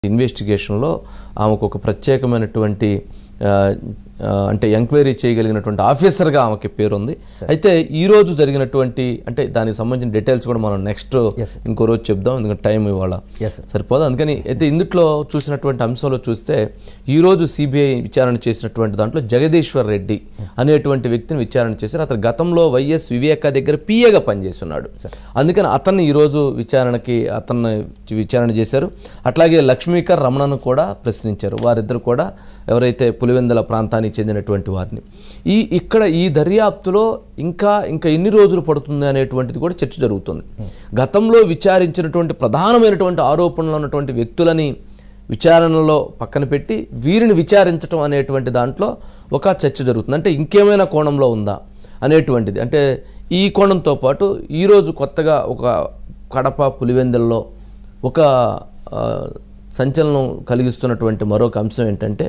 ఇన్వెస్టిగేషన్లో ఆమెకు ఒక ప్రత్యేకమైనటువంటి ఆ, ఆ, అంటే ఎంక్వైరీ చేయగలిగినటువంటి ఆఫీసర్గా ఆమెకి పేరుంది అయితే ఈ రోజు జరిగినటువంటి అంటే దానికి సంబంధించిన డీటెయిల్స్ కూడా మనం నెక్స్ట్ Yes, sir. ఇంకో రోజు చెప్దాం ఎందుకంటే టైం ఇవాళ Yes, sir. సరిపోదు అందుకని అయితే ఇందులో చూసినటువంటి అంశంలో చూస్తే ఈ రోజు సిబిఐ విచారణ చేసినటువంటి దాంట్లో జగదీశ్వర్ రెడ్డి అనేటువంటి వ్యక్తిని విచారణ చేశారు అతను గతంలో వైఎస్ వివేక దగ్గర పిఏగా పనిచేస్తున్నాడు అందుకని అతన్ని ఈరోజు విచారణకి అతన్ని విచారణ చేశారు అట్లాగే లక్ష్మీకర్ రమణను కూడా ప్రశ్నించారు వారిద్దరు కూడా ఎవరైతే పులివెందుల ప్రాంతానికి చెందినటువంటి వారిని ఈ ఇక్కడ ఈ దర్యాప్తులో ఇంకా ఇంకా ఎన్ని రోజులు పడుతుంది అనేటువంటిది కూడా చర్చ జరుగుతుంది గతంలో విచారించినటువంటి ప్రధానమైనటువంటి ఆరోపణలు ఉన్నటువంటి వ్యక్తులని విచారణలో పక్కన పెట్టి వీరిని విచారించడం అనేటువంటి దాంట్లో ఒక చర్చ జరుగుతుంది అంటే ఇంకేమైనా కోణంలో ఉందా అనేటువంటిది అంటే ఈ కోణంతో పాటు ఈరోజు కొత్తగా ఒక కడప పులివెందుల్లో ఒక ఆ, సంచలనం కలిగిస్తున్నటువంటి మరొక అంశం ఏంటంటే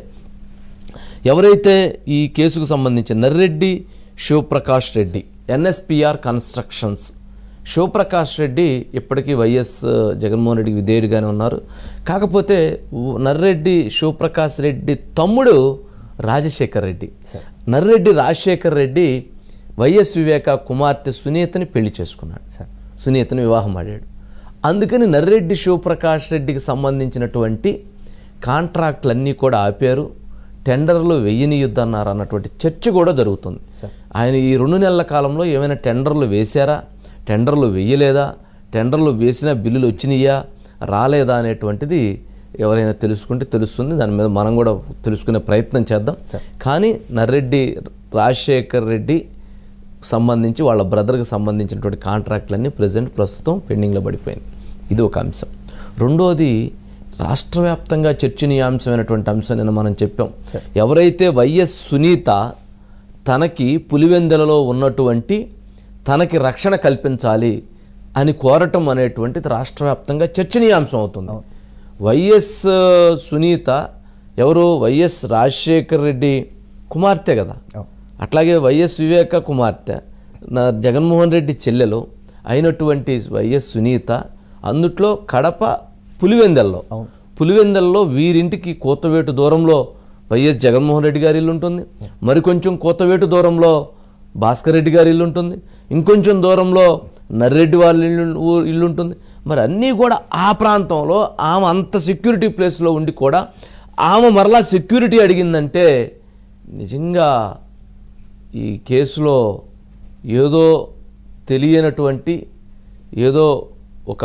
ఎవరైతే ఈ కేసుకు సంబంధించి నర్రెడ్డి శివప్రకాష్ రెడ్డి ఎన్ఎస్పిఆర్ కన్స్ట్రక్షన్స్ శివప్రకాష్ రెడ్డి ఇప్పటికీ వైఎస్ జగన్మోహన్ రెడ్డికి విధేయుడిగానే ఉన్నారు కాకపోతే ఉ- నర్రెడ్డి శివప్రకాష్ రెడ్డి తమ్ముడు రాజశేఖర్ రెడ్డి నర్రెడ్డి రాజశేఖర్ రెడ్డి వైఎస్ వివేక కుమార్తె సునీతని పెళ్లి చేసుకున్నాడు సార్ సునీతని వివాహం ఆడాడు అందుకని నర్రెడ్డి శివప్రకాష్ రెడ్డికి సంబంధించినటువంటి కాంట్రాక్ట్లన్నీ కూడా ఆపారు టెండర్లు వెయ్యనియొద్దన్నారు అన్నటువంటి చర్చ కూడా జరుగుతుంది ఆయన ఈ రెండు నెలల కాలంలో ఏమైనా టెండర్లు వేశారా టెండర్లు వేయలేదా టెండర్లు వేసిన బిల్లులు వచ్చినాయా రాలేదా అనేటువంటిది ఎవరైనా తెలుసుకుంటే తెలుస్తుంది దాని మీద మనం కూడా తెలుసుకునే ప్రయత్నం చేద్దాం కానీ నర్రెడ్డి రాజశేఖర్ రెడ్డి సంబంధించి వాళ్ళ బ్రదర్కి సంబంధించినటువంటి కాంట్రాక్ట్లన్నీ ప్రజెంట్ ప్రస్తుతం పెండింగ్లో పడిపోయింది ఇది ఒక అంశం రెండోది రాష్ట్ర వ్యాప్తంగా చర్చనీయాంశమైనటువంటి అంశం నిన్న మనం చెప్పాం ఎవరైతే వైఎస్ సునీత తనకి పులివెందలలో ఉన్నటువంటి తనకి రక్షణ కల్పించాలి అని కోరటం అనేటువంటిది రాష్ట్ర వ్యాప్తంగా చర్చనీయాంశం అవుతుంది వైఎస్ ఆ, సునీత ఎవరు వైఎస్ రాజశేఖర్ రెడ్డి కుమార్తె కదా అట్లాగే వైఎస్ వివేక కుమార్తె నా జగన్మోహన్ రెడ్డి చెల్లెలు అయినటువంటి వైఎస్ సునీత అందుట్లో కడప పులివెందల్లో పులివెందల్లో వీరింటికి కోతవేటు దూరంలో వైఎస్ జగన్మోహన్ రెడ్డి గారి ఇల్లు ఉంటుంది మరికొంచెం కోతవేటు దూరంలో భాస్కర్ రెడ్డి గారి ఇల్లు ఉంటుంది ఇంకొంచెం దూరంలో నర్రెడ్డి వాళ్ళ ఇల్లు ఊ- ఇల్లు ఉంటుంది మరి అన్నీ కూడా ఆ ప్రాంతంలో ఆమె అంత సెక్యూరిటీ ప్లేస్లో ఉండి కూడా ఆమె మరలా సెక్యూరిటీ అడిగిందంటే నిజంగా ఈ కేసులో ఏదో తెలియనటువంటి ఏదో ఒక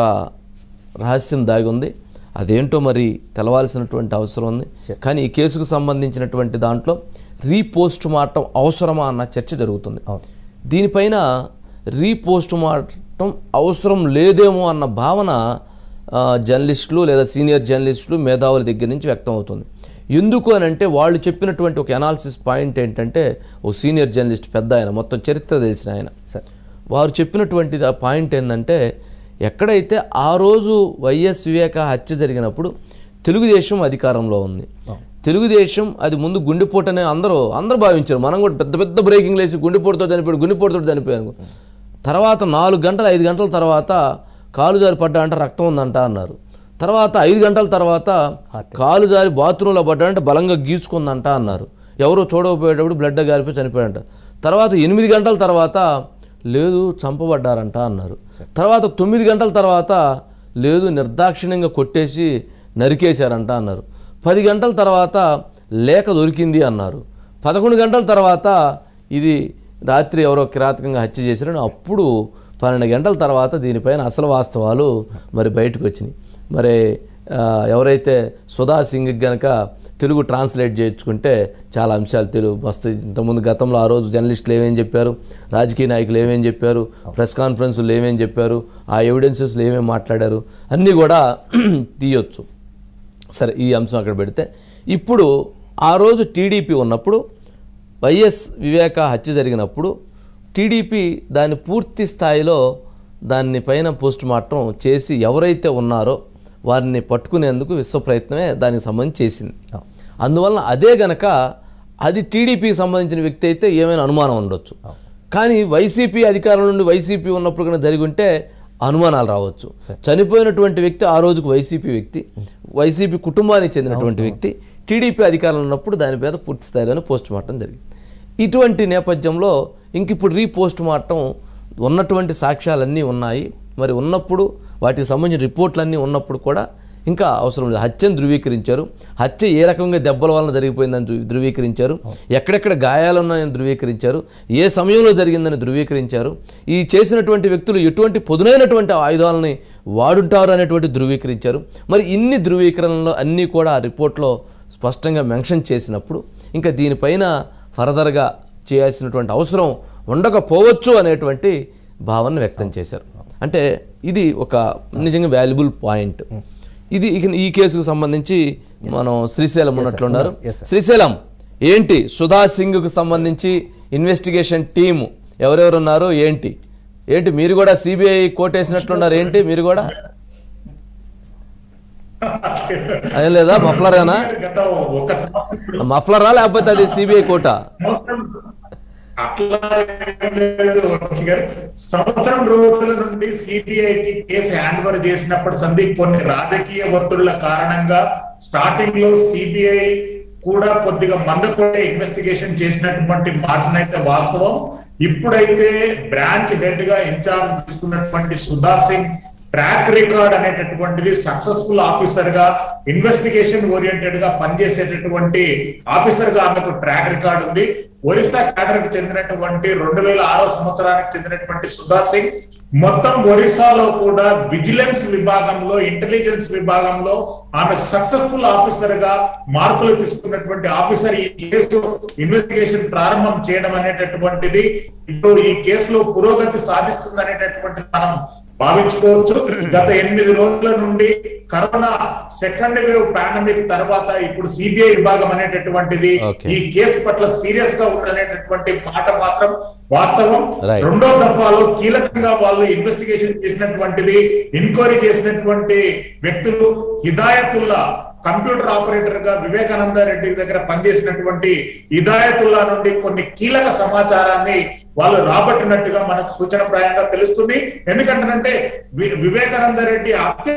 రహస్యం దాగి ఉంది అదేంటో మరి తెలవాల్సినటువంటి అవసరం ఉంది కానీ ఈ కేసుకు సంబంధించినటువంటి దాంట్లో రీపోస్ట్ మార్టం అవసరమా అన్న చర్చ జరుగుతుంది దీనిపైన రీపోస్ట్ మార్టం అవసరం లేదేమో అన్న భావన ఆ, జర్నలిస్టులు లేదా సీనియర్ జర్నలిస్టులు మేధావుల దగ్గర నుంచి వ్యక్తం అవుతుంది ఎందుకు అని అంటే వాళ్ళు చెప్పినటువంటి ఒక అనాలిసిస్ పాయింట్ ఏంటంటే ఓ సీనియర్ జర్నలిస్ట్ పెద్ద ఆయన మొత్తం చరిత్ర తెలిసిన ఆయన సార్ వారు చెప్పినటువంటి ఆ పాయింట్ ఏంటంటే ఎక్కడైతే ఆ రోజు వైఎస్ వివేక హత్య జరిగినప్పుడు తెలుగుదేశం అధికారంలో ఉంది తెలుగుదేశం అది ముందు గుండెపోటనే అందరూ అందరూ భావించారు మనం కూడా పెద్ద పెద్ద బ్రేకింగ్ లేసి గుండెపోటుతో చనిపోయాడు గుండెపోటుతో చనిపోయాను తర్వాత నాలుగు గంటలు ఐదు గంటల తర్వాత కాలు జారి పడ్డా అంటే రక్తం ఉందంట అన్నారు తర్వాత ఐదు గంటల తర్వాత కాలు జారి బాత్రూంలో పడ్డా అంటే బలంగా గీసుకుందంట అన్నారు ఎవరో చూడకపోయేటప్పుడు బ్లడ్ గారిపోయి చనిపోయాడంట తర్వాత ఎనిమిది గంటల తర్వాత లేదు చంపబడ్డారంట అన్నారు తర్వాత తొమ్మిది గంటల తర్వాత లేదు నిర్దాక్షిణ్యంగా కొట్టేసి నరికేశారంట అన్నారు పది గంటల తర్వాత లేఖ దొరికింది అన్నారు పదకొండు గంటల తర్వాత ఇది రాత్రి ఎవరో కిరాతకంగా హత్య చేశారని అప్పుడు పన్నెండు గంటల తర్వాత దీనిపైన అసలు వాస్తవాలు మరి బయటకు వచ్చినాయి మరి ఆ, ఎవరైతే సుధా సింగ్ గనక తెలుగు ట్రాన్స్లేట్ చేయించుకుంటే చాలా అంశాలు తెలుగు వస్తాయి ఇంతకుముందు గతంలో ఆ రోజు జర్నలిస్టులు ఏమేం చెప్పారు రాజకీయ నాయకులు ఏమేం చెప్పారు ప్రెస్ కాన్ఫరెన్స్లు ఏమేం చెప్పారు ఆ ఎవిడెన్సెస్లు ఏమేం మాట్లాడారు అన్నీ కూడా తీయొచ్చు సరే ఈ అంశం అక్కడ పెడితే ఇప్పుడు ఆ రోజు టీడీపీ ఉన్నప్పుడు వైఎస్ వివేక హత్య జరిగినప్పుడు టీడీపీ దాన్ని పూర్తి స్థాయిలో దాన్ని పైన పోస్ట్ మార్టం చేసి ఎవరైతే ఉన్నారో వారిని పట్టుకునేందుకు విశ్వ ప్రయత్నమే దానికి సంబంధించి చేసింది అందువలన అదే గనక అది టీడీపీకి సంబంధించిన వ్యక్తి అయితే ఏమైనా అనుమానం ఉండొచ్చు కానీ వైసీపీ అధికారం నుండి వైసీపీ ఉన్నప్పుడు కనుక జరిగి ఉంటే అనుమానాలు రావచ్చు చనిపోయినటువంటి వ్యక్తి ఆ రోజుకు వైసీపీ వ్యక్తి వైసీపీ కుటుంబానికి చెందినటువంటి వ్యక్తి టీడీపీ అధికారంలో ఉన్నప్పుడు దాని మీద పూర్తి స్థాయిలోనే పోస్ట్ మార్టం జరిగింది ఇటువంటి నేపథ్యంలో ఇంక ఇప్పుడు రీపోస్ట్ మార్టం ఉన్నటువంటి సాక్ష్యాలన్నీ ఉన్నాయి మరి ఉన్నప్పుడు వాటికి సంబంధించిన రిపోర్ట్లన్నీ ఉన్నప్పుడు కూడా ఇంకా అవసరం లేదు హత్యను ధృవీకరించారు హత్య ఏ రకంగా దెబ్బల వలన జరిగిపోయిందని ధృ- ధృవీకరించారు ఎక్కడెక్కడ గాయాలు ఉన్నాయని ధృవీకరించారు ఏ సమయంలో జరిగిందని ధృవీకరించారు ఈ చేసినటువంటి వ్యక్తులు ఎటువంటి పొదునైనటువంటి ఆయుధాలని వాడుంటారు అనేటువంటి ధృవీకరించారు మరి ఇన్ని ధృవీకరణలు అన్నీ కూడా ఆ రిపోర్ట్లో స్పష్టంగా మెన్షన్ చేసినప్పుడు ఇంకా దీనిపైన ఫర్దర్గా చేయాల్సినటువంటి అవసరం ఉండకపోవచ్చు అనేటువంటి భావన వ్యక్తం చేశారు అంటే ఇది ఒక నిజంగా వాల్యుబుల్ పాయింట్ ఇది ఇక ఈ కేసుకు సంబంధించి మనం శ్రీశైలం ఉన్నట్లున్నారు Yes, sir. శ్రీశైలం ఏంటి సుధా సింగ్కు సంబంధించి ఇన్వెస్టిగేషన్ టీము ఎవరెవరు ఉన్నారు ఏంటి ఏంటి మీరు కూడా సిబిఐ కోటేసినట్లున్నారు ఏంటి మీరు కూడా అదేం లేదా మఫ్లరేనా గత ఒక సంవత్సరం మఫ్లరా లేకపోతే అది సిబిఐ కోట సంవత్సరం అట్లా ఏం లేదు వంశీ గారు. సంవత్సరం రోజుల నుండి సిబిఐకి కేసు హ్యాండ్ ఓవర్ చేసినప్పుడు సందీప్ కొన్ని రాజకీయ ఒత్తిళ్ల కారణంగా స్టార్టింగ్ లో సిబిఐ కూడా కొద్దిగా మందకొండే ఇన్వెస్టిగేషన్ చేసినటువంటి మాటనైతే వాస్తవం ఇప్పుడైతే బ్రాంచ్ హెడ్ గా ఇన్ఛార్జ్ తీసుకున్నటువంటి సుధా సింగ్ ట్రాక్ రికార్డ్ అనేటటువంటిది సక్సెస్ఫుల్ ఆఫీసర్ గా ఇన్వెస్టిగేషన్ ఓరియంటెడ్ గా పనిచేసేటటువంటి ఆఫీసర్ గా ఆమెకు ట్రాక్ రికార్డ్ ఉంది ఒరిస్సా క్యాడర్ కి చెందినటువంటి రెండు వేల ఆరో సంవత్సరానికి చెందినటువంటి సుధా సింగ్ మొత్తం ఒరిస్సాలో కూడా విజిలెన్స్ విభాగంలో ఇంటెలిజెన్స్ విభాగంలో ఆమె సక్సెస్ఫుల్ ఆఫీసర్ గా మార్కులు తీసుకున్నటువంటి ఆఫీసర్ ఈ కేసు ఇన్వెస్టిగేషన్ ప్రారంభం చేయడం అనేటటువంటిది ఇప్పుడు ఈ కేసులో పురోగతి సాధిస్తుంది అనేటటువంటి మనం భావించుకోవచ్చు గత ఎనిమిది రోజుల నుండి కరోనా సెకండ్ వేవ్ పాండమిక్ తర్వాత ఇప్పుడు సిబిఐ విభాగం అనేటటువంటిది Okay. ఈ కేసు పట్ల సీరియస్ గా ఉందనేటటువంటి మాట మాత్రం వాస్తవం Right. రెండో దఫాలో కీలకంగా వాళ్ళు ఇన్వెస్టిగేషన్ చేసినటువంటిది ఎంక్వైరీ చేసినటువంటి వ్యక్తులు హిదాయతుల్లా కంప్యూటర్ ఆపరేటర్ గా వివేకానంద రెడ్డి దగ్గర పనిచేసినటువంటి హిదాయతుల్లా నుండి కొన్ని కీలక సమాచారాన్ని వాళ్ళు రాబట్టినట్టుగా మనకు సూచనప్రాయంగా తెలుస్తుంది ఎందుకంటే వి- వివేకానంద రెడ్డి హత్య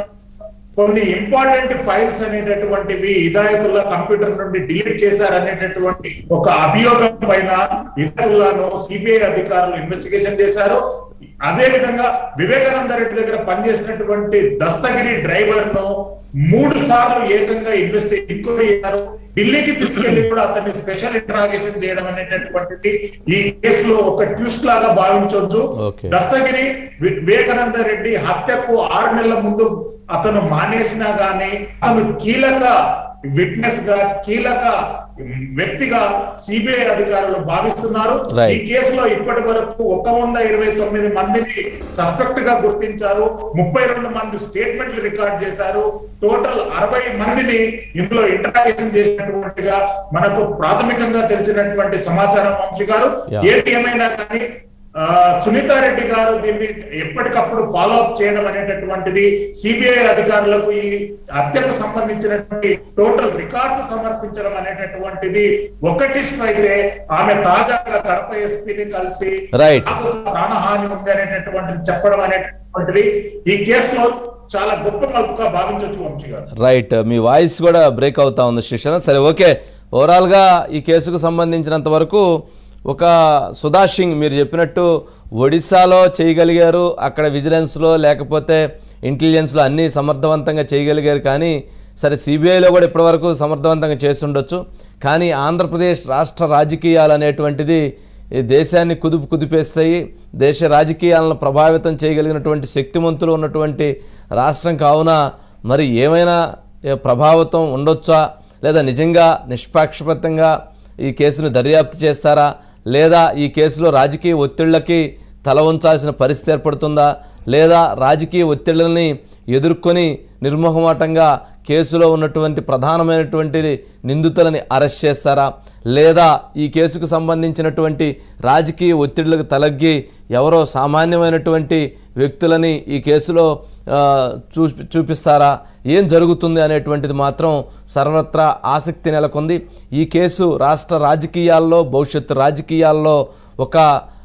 కొన్ని ఇంపార్టెంట్ ఫైల్స్ అనేటటువంటివి హిదాయతుల్లా కంప్యూటర్ నుండి డిలీట్ చేశారనేటటువంటి ఒక అభియోగం పైన హిదాయతుల్లాను సిబిఐ అధికారులు ఇన్వెస్టిగేషన్ చేశారు అదే విధంగా వివేకానంద రెడ్డి దగ్గర పనిచేసినటువంటి దస్తగిరి డ్రైవర్ ను మూడు సార్లు ఏకంగా ఇన్వెస్టి ఎంక్వైరీ చేశారు ఢిల్లీకి తీసుకెళ్లి కూడా అతన్ని స్పెషల్ ఇంటరాగేషన్ చేయడం అనేటటువంటిది ఈ కేసులో ఒక ట్విస్ట్ లాగా భావించవచ్చు Okay. దస్తగిరి వి- వివేకానంద రెడ్డి హత్యకు ఆరు నెలల ముందు అతను మానేసినా గానీ అతను కీలక విట్నెస్ గా కీలక వ్యక్తిగా సిబిఐ అధికారులు భావిస్తున్నారు Right. ఈ కేసులో ఇప్పటి వరకు ఒక వంద ఇరవై తొమ్మిది మందిని సస్పెక్ట్ గా గుర్తించారు ముప్పై రెండు మంది స్టేట్మెంట్లు రికార్డ్ చేశారు టోటల్ అరవై మందిని ఇందులో ఇంటరాగేషన్ చేసినటువంటిగా మనకు ప్రాథమికంగా తెలిసినటువంటి సమాచారం వంశీ గారు Yeah. ఏది ఏమైనా కానీ ఆ, సునీతారెడ్డి గారు దీన్ని ఎప్పటికప్పుడు ఫాలో అప్ చేయడం అనేటటువంటిది సిబిఐ అధికారులకు ఈ హత్యకు సంబంధించినటువంటి టోటల్ రికార్డ్స్ సమర్పించడం అనేటటువంటిది ఒకటి అయితే ఆమె తాజాగా కడప ఎస్పీని కలిసి Right. నాకు ప్రాణహాని ఉంది అనేటటువంటిది చెప్పడం అనేటటువంటిది ఈ కేసులో చాలా గొప్ప మలుపుగా భావించవచ్చు వంశీ గారు రైట్ మీ వాయిస్ కూడా బ్రేక్ అవుతా ఉంది శిక్షణ సరే ఓకే ఓవరాల్గా ఈ కేసుకు సంబంధించినంత వరకు ఒక సుధా సింగ్ మీరు చెప్పినట్టు ఒడిశాలో చేయగలిగారు అక్కడ విజిలెన్స్లో లేకపోతే ఇంటెలిజెన్స్లో అన్నీ సమర్థవంతంగా చేయగలిగారు కానీ సరే సిబిఐలో కూడా ఇప్పటివరకు సమర్థవంతంగా చేస్తుండొచ్చు కానీ ఆంధ్రప్రదేశ్ రాష్ట్ర రాజకీయాలు అనేటువంటిది ఈ దేశాన్ని కుదుపు కుదిపేస్తాయి దేశ రాజకీయాలను ప్రభావితం చేయగలిగినటువంటి శక్తిమంతులు ఉన్నటువంటి రాష్ట్రం కావున మరి ఏమైనా ఏ ప్రభావితం ఉండొచ్చా లేదా నిజంగా నిష్పాక్షపాతంగా ఈ కేసును దర్యాప్తు చేస్తారా లేదా ఈ కేసులో రాజకీయ ఒత్తిళ్లకి తల ఉంచాల్సిన పరిస్థితి ఏర్పడుతుందా లేదా రాజకీయ ఒత్తిళ్లని ఎదుర్కొని నిర్మోహమాటంగా కేసులో ఉన్నటువంటి ప్రధానమైనటువంటి నిందితులని అరెస్ట్ చేస్తారా లేదా ఈ కేసుకు సంబంధించినటువంటి రాజకీయ ఒత్తిళ్లకు తలగ్గి ఎవరో సామాన్యమైనటువంటి వ్యక్తులని ఈ కేసులో ఆ, చూ చూపిస్తారా ఏం జరుగుతుంది అనేటువంటిది మాత్రం సర్వత్రా ఆసక్తి నెలకొంది ఈ కేసు రాష్ట్ర రాజకీయాల్లో భవిష్యత్తు రాజకీయాల్లో ఒక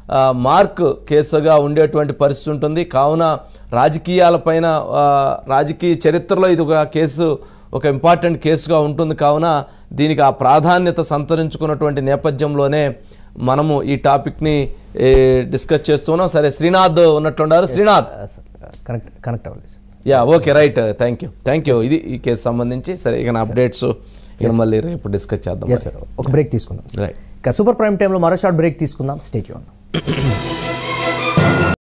ఆ, మార్క్ కేసుగా ఉండేటువంటి పరిస్థితి ఉంటుంది కావున రాజకీయాలపైన ఆ, రాజకీయ చరిత్రలో ఇది ఒక కేసు ఒక ఇంపార్టెంట్ కేసుగా ఉంటుంది కావున దీనికి ఆ ప్రాధాన్యత సంతరించుకున్నటువంటి నేపథ్యంలోనే మనము ఈ టాపిక్ని ఏ, డిస్కస్ చేస్తున్నాం సరే శ్రీనాథ్ ఉన్నట్లున్నారు శ్రీనాథ్ కనెక్ట్ కనెక్ట్ అవ్వాలి sir yeah okay right thank you thank you ఇది ఈ కేసు సంబంధించి సరే ఇక అప్డేట్స్ ఇక మళ్ళీ రేపు డిస్కస్ చేద్దాం ఎస్ సార్ ఒక బ్రేక్ తీసుకుందాం రైట్ ఇక సూపర్ ప్రైమ్ టైంలో మరో షార్ట్ బ్రేక్ తీసుకుందాం స్టేట్